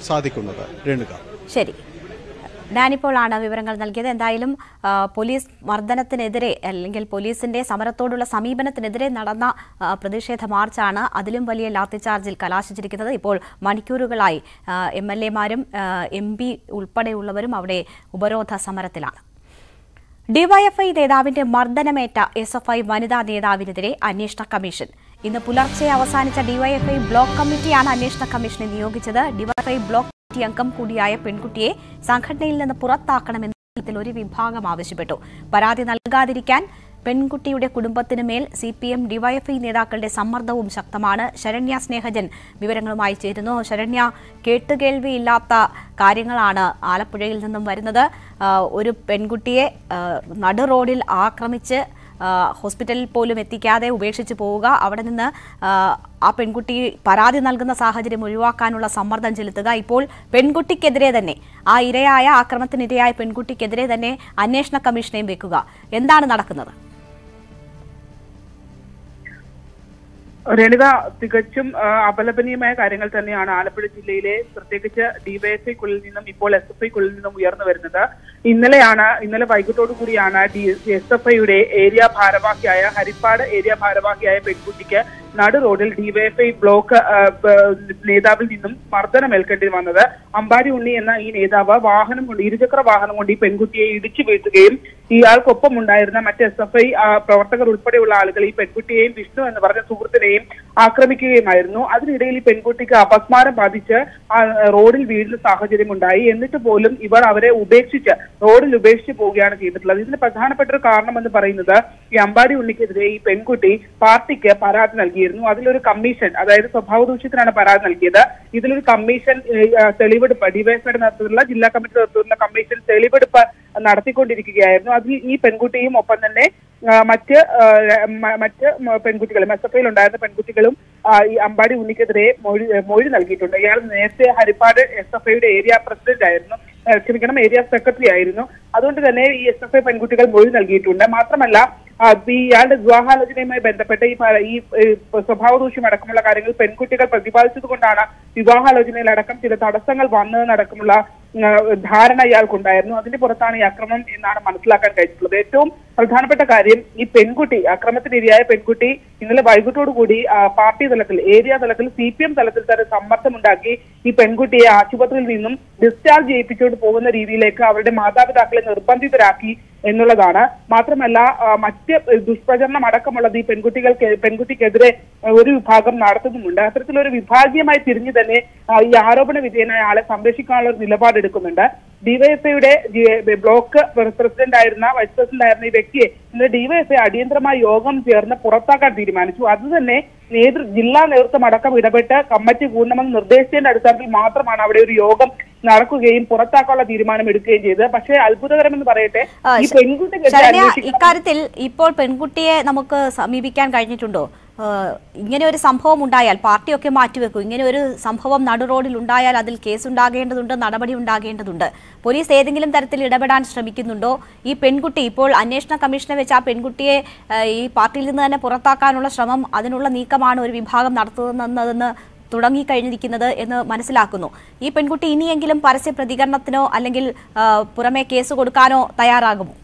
സാധിക്കുന്നത് രേണുക ശരി ഡാനിപ്പോളാണ് വിവരങ്ങൾ നൽകിയത് എന്തായാലും ആ, പോലീസ് മർദ്ദനത്തിനെതിരെ അല്ലെങ്കിൽ പോലീസിന്റെ സമരത്തോടുള്ള സമീപനത്തിനെതിരെ നടന്ന ആ, പ്രതിഷേധ മാർച്ചാണ് അതിലും വലിയ ലാത്തിചാർജിൽ കലാശിച്ചിരിക്കുന്നത് ഇപ്പോൾ മണിക്കൂറുകളായി എം എൽ എമാരും എം പി ഉൾപ്പെടെയുള്ളവരും അവിടെ ഉപരോധ സമരത്തിലാണ് ഡിവൈഎഫ്ഐ നേതാവിന്റെ മർദ്ദനമേറ്റ എസ് എഫ് ഐ വനിതാ നേതാവിനെതിരെ അന്വേഷണ കമ്മീഷൻ ഇന്ന് പുലർച്ചെ അവസാനിച്ച ഡിവൈഎഫ്ഐ ബ്ലോക്ക് കമ്മിറ്റിയാണ് അന്വേഷണ കമ്മീഷനെ നിയോഗിച്ചത് ഡിവൈഎഫ്ഐ ബ്ലോക്ക് കമ്മിറ്റി അംഗം കൂടിയായ പെൺകുട്ടിയെ സംഘടനയിൽ നിന്ന് പുറത്താക്കണമെന്ന തരത്തിൽ ഒരു വിഭാഗം ആവശ്യപ്പെട്ടു പരാതി നൽകാതിരിക്കാൻ പെൺകുട്ടിയുടെ കുടുംബത്തിന് മേൽ സി പി എം ഡിവൈഎഫ്ഐ നേതാക്കളുടെ സമ്മർദ്ദവും ശക്തമാണ് ശരണ്യ സ്നേഹജൻ വിവരങ്ങളുമായി ചേരുന്നു ശരണ്യ കേട്ടുകേൾവിയില്ലാത്ത കാര്യങ്ങളാണ് ആലപ്പുഴയിൽ നിന്നും വരുന്നത് ആ, ഒരു പെൺകുട്ടിയെ ആ, നടു റോഡിൽ ആക്രമിച്ച് ആ, ഹോസ്പിറ്റലിൽ പോലും എത്തിക്കാതെ ഉപേക്ഷിച്ച് പോവുക അവിടെ നിന്ന് ആ, ആ പെൺകുട്ടി പരാതി നൽകുന്ന സാഹചര്യം ഒഴിവാക്കാനുള്ള സമ്മർദ്ദം ചെലുത്തുക ഇപ്പോൾ പെൺകുട്ടിക്കെതിരെ തന്നെ ആ ഇരയായ ആക്രമണത്തിനിരയായ പെൺകുട്ടിക്കെതിരെ തന്നെ അന്വേഷണ കമ്മീഷനെയും വെക്കുക എന്താണ് നടക്കുന്നത് രണിത തികച്ചും ആ, അപലപനീയമായ കാര്യങ്ങൾ തന്നെയാണ് ആലപ്പുഴ ജില്ലയിലെ പ്രത്യേകിച്ച് ഡിവൈഎഫ്ഐക്കുള്ളിൽ നിന്നും ഇപ്പോൾ എസ് എഫ് ഐക്കുള്ളിൽ നിന്നും ഉയർന്നു വരുന്നത് ഇന്നലെയാണ് ഇന്നലെ വൈകിട്ടോടു കൂടിയാണ് ഡി എസ് എഫ് ഐയുടെ ഏരിയ ഭാരവാഹിയായ ഹരിപ്പാട് ഏരിയ ഭാരവാഹിയായ പെൺകുട്ടിക്ക് നടു റോഡിൽ ഡിവൈഎഫ്ഐ ബ്ലോക്ക് ആ, ബ- നേതാവിൽ നിന്നും മർദ്ദനം ഏൽക്കേണ്ടി വന്നത് അമ്പാടി ഉണ്ണി എന്ന ഈ നേതാവ് വാഹനം കൊണ്ട് ഇരുചക്ര വാഹനം കൊണ്ട് ഈ പെൺകുട്ടിയെ ഇടിച്ചു വീഴ്ത്തുകയും ഇയാൾക്കൊപ്പം ഉണ്ടായിരുന്ന മറ്റ് എസ് എഫ് ഐ പ്രവർത്തകർ ഉൾപ്പെടെയുള്ള ആളുകൾ ഈ പെൺകുട്ടിയെയും വിഷ്ണു എന്ന് പറഞ്ഞ സുഹൃത്തിനെയും ആക്രമിക്കുകയുമായിരുന്നു അതിനിടയിൽ ഈ പെൺകുട്ടിക്ക് അപസ്മാരം ബാധിച്ച് ആ, റോഡിൽ വീഴുന്ന സാഹചര്യം ഉണ്ടായി എന്നിട്ട് പോലും ഇവർ അവരെ ഉപേക്ഷിച്ച് റോഡിൽ ഉപേക്ഷിച്ച് പോവുകയാണ് ചെയ്തിട്ടുള്ളത് ഇതിന് പ്രധാനപ്പെട്ട ഒരു കാരണം എന്ന് പറയുന്നത് ഈ അമ്പാടി ഉണ്ണിക്കെതിരെ ഈ പെൺകുട്ടി പാർട്ടിക്ക് പരാതി നൽകിയിരുന്നു അതിലൊരു കമ്മീഷൻ അതായത് സ്വഭാവ ദൂഷ്യത്തിനാണ് പരാതി നൽകിയത് ഇതിലൊരു കമ്മീഷൻ ഏഹ്, ആ, തെളിവെടുപ്പ് ഡിവൈഎസ്പിയുടെ നേതൃത്വത്തിലുള്ള ജില്ലാ കമ്മിറ്റി നേതൃത്വത്തിലുള്ള കമ്മീഷൻ തെളിവെടുപ്പ് നടത്തിക്കൊണ്ടിരിക്കുകയായിരുന്നു അതിൽ ഈ പെൺകുട്ടിയും ഒപ്പം തന്നെ ആ, മറ്റ് ആ, മ- മറ്റ് മ- പെൺകുട്ടികളും എസ് എഫ് ഐയിൽ ഉണ്ടായിരുന്ന പെൺകുട്ടികളും ആ, ഈ അമ്പാടി ഉണ്ണിക്കെതിരെ മൊഴി മൊഴി നൽകിയിട്ടുണ്ട് ഇയാൾ നേരത്തെ ഹരിപ്പാട് എസ് എഫ് ഐയുടെ ഏരിയ പ്രസിഡന്റ് ആയിരുന്നു ഏഹ് ക്ഷമിക്കണം ഏരിയ സെക്രട്ടറി ആയിരുന്നു അതുകൊണ്ട് തന്നെ ഈ എസ് എഫ് ഐ പെൺകുട്ടികൾ മൊഴി നൽകിയിട്ടുണ്ട് മാത്രമല്ല ആ, ഈ ഇയാളുടെ വിവാഹാലോചനയുമായി ബന്ധപ്പെട്ട് ഈ പ- ഈ ഏഹ്, സ്വഭാവ ദൂഷ്യം അടക്കമുള്ള കാര്യങ്ങൾ പെൺകുട്ടികൾ പ്രതിപാദിച്ചത് കൊണ്ടാണ് വിവാഹാലോചനയിൽ അടക്കം ചില തടസ്സങ്ങൾ വന്നതെന്നടക്കമുള്ള ആ, ധാരണ ഇയാൾക്കുണ്ടായിരുന്നു അതിന്റെ പുറത്താണ് ഈ അക്രമം എന്നാണ് മനസ്സിലാക്കാൻ കഴിഞ്ഞിട്ടുള്ളത് ഏറ്റവും പ്രധാനപ്പെട്ട കാര്യം ഈ പെൺകുട്ടി അക്രമത്തിനിരയായ പെൺകുട്ടി ഇന്നലെ വൈകിട്ടോടുകൂടി ആ, പാർട്ടി തലത്തിൽ ഏരിയ തലത്തിൽ സി പി എം തലത്തിൽ തന്നെ സമ്മർദ്ദമുണ്ടാക്കി ഈ പെൺകുട്ടിയെ ആശുപത്രിയിൽ നിന്നും ഡിസ്ചാർജ് ചെയ്യിപ്പിച്ചുകൊണ്ട് പോകുന്ന രീതിയിലേക്ക് അവരുടെ മാതാപിതാക്കളെ നിർബന്ധിതരാക്കി എന്നുള്ളതാണ് മാത്രമല്ല ആ, മറ്റ് ദുഷ്പ്രചരണം അടക്കമുള്ളത് ഈ പെൺകുട്ടികൾക്ക് പെൺകുട്ടിക്കെതിരെ ഒരു വിഭാഗം നടത്തുന്നുമുണ്ട് അത്തരത്തിലൊരു വിഭാഗീയമായി തിരിഞ്ഞു തന്നെ ആ, ഈ ആരോപണ വിധേയനായ ആളെ സംരക്ഷിക്കാനുള്ള ഒരു നിലപാടെടുക്കുന്നുണ്ട് ഡിവൈഎഫ്ഐയുടെ ബ്ലോക്ക് പ്രസിഡന്റ് ആയിരുന്ന വൈസ് പ്രസിഡന്റ് ആയിരുന്ന ഈ വ്യക്തിയെ ഇന്ന് ഡിവൈഎഫ്ഐ അടിയന്തരമായ യോഗം ചേർന്ന് പുറത്താക്കാൻ തീരുമാനിച്ചു അത് തന്നെ നേതൃ ജില്ലാ നേതൃത്വം അടക്കം ഇടപെട്ട് കമ്മിറ്റി കൂടണമെന്ന് നിർദ്ദേശിച്ചതിന്റെ അടിസ്ഥാനത്തിൽ മാത്രമാണ് അവിടെ ഒരു യോഗം നടക്കുകയും പുറത്താക്കാനുള്ള തീരുമാനം എടുക്കുകയും ചെയ്തത് പക്ഷേ അത്ഭുതകരമെന്ന് പറയട്ടെ ആ, ഈ ശ- പെൺകുട്ടിക്കെതിരെ ശരണ്യ അന്വേഷിക്കണം ഇക്കാര്യത്തിൽ ഇപ്പോൾ പെൺകുട്ടിയെ നമുക്ക് സമീപിക്കാൻ കഴിഞ്ഞിട്ടുണ്ടോ ഏഹ്, ഇങ്ങനെ ഒരു സംഭവം ഉണ്ടായാൽ പാർട്ടിയൊക്കെ മാറ്റിവെക്കും ഇങ്ങനെ ഒരു സംഭവം നടു റോഡിൽ ഉണ്ടായാൽ അതിൽ കേസുണ്ടാകേണ്ടതുണ്ട് നടപടി ഉണ്ടാകേണ്ടതുണ്ട് പോലീസ് ഏതെങ്കിലും തരത്തിൽ ഇടപെടാൻ ശ്രമിക്കുന്നുണ്ടോ ഈ പെൺകുട്ടി ഇപ്പോൾ അന്വേഷണ കമ്മീഷനെ വെച്ച് ആ പെൺകുട്ടിയെ ഏഹ്, ഈ പാർട്ടിയിൽ നിന്ന് തന്നെ പുറത്താക്കാനുള്ള ശ്രമം അതിനുള്ള നീക്കമാണ് ഒരു വിഭാഗം നടത്തുന്നതെന്ന് തുടങ്ങിക്കഴിഞ്ഞിരിക്കുന്നത് എന്ന് മനസ്സിലാക്കുന്നു ഈ പെൺകുട്ടി ഇനിയെങ്കിലും പരസ്യ പ്രതികരണത്തിനോ അല്ലെങ്കിൽ ആ, പുറമെ കേസ് കൊടുക്കാനോ തയ്യാറാകുമോ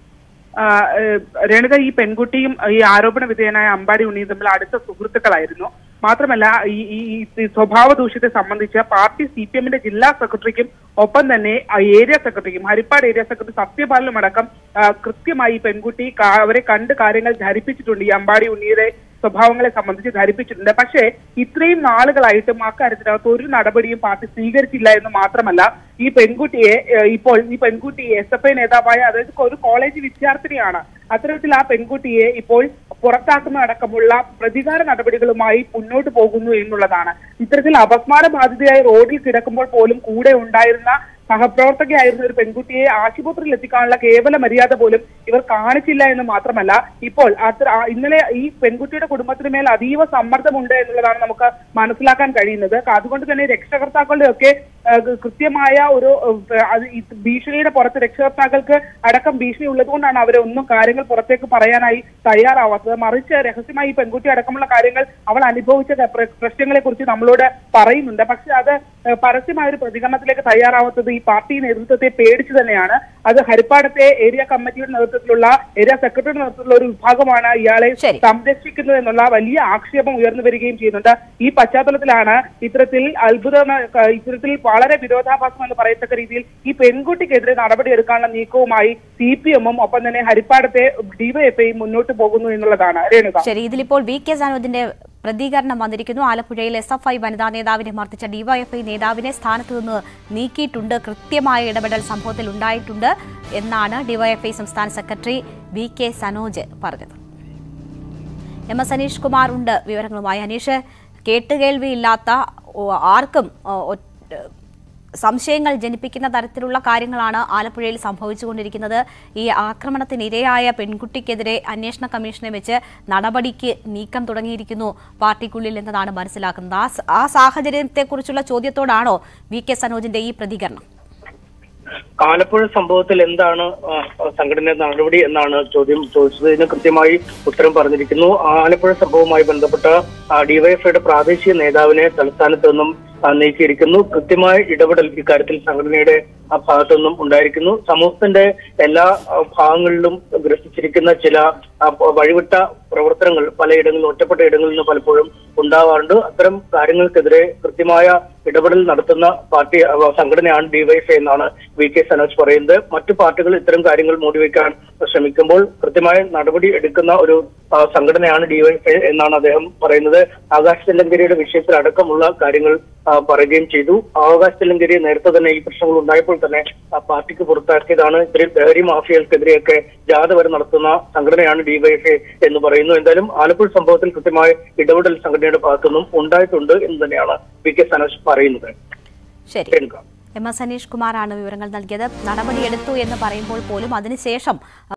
ആ, ഏഹ്, രേണുക ഈ പെൺകുട്ടിയും ഈ ആരോപണ വിധേയനായ അമ്പാടി ഉണ്ണിയും തമ്മിൽ അടുത്ത സുഹൃത്തുക്കളായിരുന്നു മാത്രമല്ല ഈ ഈ ഈ സ്വഭാവ ദൂഷ്യത്തെ സംബന്ധിച്ച് പാർട്ടി സി പി എമ്മിന്റെ ജില്ലാ സെക്രട്ടറിക്കും ഒപ്പം തന്നെ ആ ഏരിയ സെക്രട്ടറിക്കും ഹരിപ്പാട് ഏരിയ സെക്രട്ടറി സത്യപാലനും അടക്കം ആ, കൃത്യമായി ഈ പെൺകുട്ടി കാ- അവരെ കണ്ട് കാര്യങ്ങൾ ധരിപ്പിച്ചിട്ടുണ്ട് ഈ അമ്പാടി ഉണ്ണിയുടെ സ്വഭാവങ്ങളെ സംബന്ധിച്ച് ധരിപ്പിച്ചിട്ടുണ്ട് പക്ഷേ ഇത്രയും നാളുകളായിട്ടും അക്കാര്യത്തിനകത്ത് ഒരു നടപടിയും പാർട്ടി സ്വീകരിച്ചില്ല എന്ന് മാത്രമല്ല ഈ പെൺകുട്ടിയെ ഏഹ്, ഇപ്പോൾ ഈ പെൺകുട്ടി എസ് എഫ് ഐ നേതാവായ അതായത് ഒരു കോളേജ് വിദ്യാർത്ഥിനിയാണ് അത്തരത്തിൽ ആ പെൺകുട്ടിയെ ഇപ്പോൾ പുറത്താക്കുന്ന അടക്കമുള്ള പ്രതികാര നടപടികളുമായി മുന്നോട്ട് പോകുന്നു എന്നുള്ളതാണ് ഇത്തരത്തിൽ അപസ്മാര ബാധിതയായി റോഡിൽ കിടക്കുമ്പോൾ പോലും കൂടെ ഉണ്ടായിരുന്ന സഹപ്രവർത്തകയായിരുന്ന ഒരു പെൺകുട്ടിയെ ആശുപത്രിയിൽ എത്തിക്കാനുള്ള കേവല മര്യാദ പോലും ഇവർ കാണിച്ചില്ല എന്ന് മാത്രമല്ല ഇപ്പോൾ അത്ര ആ ഇന്നലെ ഈ പെൺകുട്ടിയുടെ കുടുംബത്തിന് മേൽ അതീവ സമ്മർദ്ദമുണ്ട് എന്നുള്ളതാണ് നമുക്ക് മനസ്സിലാക്കാൻ കഴിയുന്നത് അതുകൊണ്ട് തന്നെ രക്ഷകർത്താക്കളുടെ ഒക്കെ ആ, കൃത്യമായ ഒരു ആ, അത് ഈ ഭീഷണിയുടെ പുറത്ത് രക്ഷകർത്താക്കൾക്ക് അടക്കം ഭീഷണി ഉള്ളതുകൊണ്ടാണ് അവരെ ഒന്നും കാര്യങ്ങൾ പുറത്തേക്ക് പറയാനായി തയ്യാറാവാത്തത് മറിച്ച് രഹസ്യമായി ഈ പെൺകുട്ടി അടക്കമുള്ള കാര്യങ്ങൾ അവൾ അനുഭവിച്ച പ്ര- പ്രശ്നങ്ങളെ കുറിച്ച് നമ്മളോട് പറയുന്നുണ്ട് പക്ഷെ അത് ആ, പരസ്യമായ ഒരു പ്രതികരണത്തിലേക്ക് തയ്യാറാവാത്തത് ഈ പാർട്ടി നേതൃത്വത്തെ പേടിച്ചു തന്നെയാണ് അത് ഹരിപ്പാടത്തെ ഏരിയ കമ്മിറ്റിയുടെ നേതൃത്വത്തിലുള്ള ഏരിയ സെക്രട്ടറിയുടെ നേതൃത്വത്തിലുള്ള ഒരു വിഭാഗമാണ് ഇയാളെ ശരി. സംരക്ഷിക്കുന്നത് എന്നുള്ള വലിയ ആക്ഷേപം ഉയർന്നു വരികയും ചെയ്യുന്നുണ്ട് ഈ പശ്ചാത്തലത്തിലാണ് ഇത്തരത്തിൽ അത്ഭുത ഇത്തരത്തിൽ വളരെ വിരോധാഭാസം എന്ന് പറയത്തക്ക രീതിയിൽ ഈ പെൺകുട്ടിക്കെതിരെ നടപടിയെടുക്കാനുള്ള നീക്കവുമായി സി പി എമ്മും ഒപ്പം തന്നെ ഹരിപ്പാടത്തെ ഡിവൈഎഫ്ഐയും മുന്നോട്ട് പോകുന്നു എന്നുള്ളതാണ് രേണുക ശരി ഇതിലിപ്പോൾ വി കെ സനോജിന്റെ പ്രതികരണം വന്നിരിക്കുന്നു ആലപ്പുഴയിൽ എസ് എഫ് ഐ വനിതാ നേതാവിനെ മർദ്ദിച്ച ഡിവൈഎഫ്ഐ നേതാവിനെ സ്ഥാനത്ത് നിന്ന് നീക്കിയിട്ടുണ്ട് കൃത്യമായ ഇടപെടൽ സംഭവത്തിൽ ഉണ്ടായിട്ടുണ്ട് എന്നാണ് ഡിവൈഎഫ്ഐ സംസ്ഥാന സെക്രട്ടറി വി കെ സനോജ് പറഞ്ഞത് എം എസ് അനീഷ് കുമാർ ഉണ്ട് വിവരങ്ങളുമായി അനീഷ് കേട്ടുകേൾവിയില്ലാത്ത ഓ, ആർക്കും ഓ, ഒ- സംശയങ്ങൾ ജനിപ്പിക്കുന്ന തരത്തിലുള്ള കാര്യങ്ങളാണ് ആലപ്പുഴയിൽ സംഭവിച്ചുകൊണ്ടിരിക്കുന്നത് ഈ ആക്രമണത്തിനിരയായ പെൺകുട്ടിക്കെതിരെ അന്വേഷണ കമ്മീഷനെ വെച്ച് നടപടിക്ക് നീക്കം തുടങ്ങിയിരിക്കുന്നു പാർട്ടിക്കുള്ളിൽ എന്നതാണ് മനസ്സിലാക്കുന്നത് ആ സ- ആ സാഹചര്യത്തെക്കുറിച്ചുള്ള ചോദ്യത്തോടാണോ വി കെ സനോജിന്റെ ഈ പ്രതികരണം ആലപ്പുഴ സംഭവത്തിൽ എന്താണ് ആ, സംഘടന നടപടി എന്നാണ് ചോദ്യം ചോദിച്ചത് ഇതിന് കൃത്യമായി ഉത്തരം പറഞ്ഞിരിക്കുന്നു ആലപ്പുഴ സംഭവവുമായി ബന്ധപ്പെട്ട ഡിവൈഎഫ്ഐയുടെ പ്രാദേശിക നേതാവിനെ തലസ്ഥാനത്ത് നിന്നും ആ, നീക്കിയിരിക്കുന്നു കൃത്യമായ ഇടപെടൽ ഇക്കാര്യത്തിൽ സംഘടനയുടെ ആ ഭാഗത്തു നിന്നും ഉണ്ടായിരിക്കുന്നു സമൂഹത്തിന്റെ എല്ലാ ആ, ഭാഗങ്ങളിലും ഗ്രസിച്ചിരിക്കുന്ന ചില ആ, വഴിവിട്ട പ്രവർത്തനങ്ങൾ പലയിടങ്ങളിലും ഒറ്റപ്പെട്ട ഇടങ്ങളിൽ നിന്ന് പലപ്പോഴും ഉണ്ടാവാറുണ്ട് അത്തരം കാര്യങ്ങൾക്കെതിരെ കൃത്യമായ ഇടപെടൽ നടത്തുന്ന പാർട്ടി ആ, സംഘടനയാണ് ഡിവൈഎഫ്ഐ എന്നാണ് വി കെ സനോജ് പറയുന്നത് മറ്റു പാർട്ടികൾ ഇത്തരം കാര്യങ്ങൾ മൂടിവെക്കാൻ ശ്രമിക്കുമ്പോൾ കൃത്യമായ നടപടി എടുക്കുന്ന ഒരു ആ, സംഘടനയാണ് ഡിവൈഎഫ്ഐ എന്നാണ് അദ്ദേഹം പറയുന്നത് ആകാശ് തെല്ലങ്കരിയുടെ വിഷയത്തിൽ അടക്കമുള്ള കാര്യങ്ങൾ ആ, പറയുകയും ചെയ്തു ആകാശ് തെല്ലങ്കരി നേരത്തെ തന്നെ ഈ പ്രശ്നങ്ങൾ ഉണ്ടായപ്പോൾ തന്നെ ആ പാർട്ടിക്ക് പുറത്താക്കിയതാണ് ഇത്രയും ലഹരി മാഫിയകൾക്കെതിരെയൊക്കെ ജാഥ വരെ നടത്തുന്ന സംഘടനയാണ് ഡിവൈഎഫ്ഐ എന്ന് പറയുന്നു എന്തായാലും ആലപ്പുഴ സംഭവത്തിൽ കൃത്യമായ ഇടപെടൽ സംഘടനയുടെ ഭാഗത്തുനിന്നും ഉണ്ടായിട്ടുണ്ട് എന്ന് തന്നെയാണ് വി കെ സനോജ് പറയുന്നത് ശരി രേണുക എം എസ് അനീഷ് കുമാറാണ് വിവരങ്ങൾ നൽകിയത് നടപടിയെടുത്തു എന്ന് പറയുമ്പോൾ പോലും അതിനുശേഷം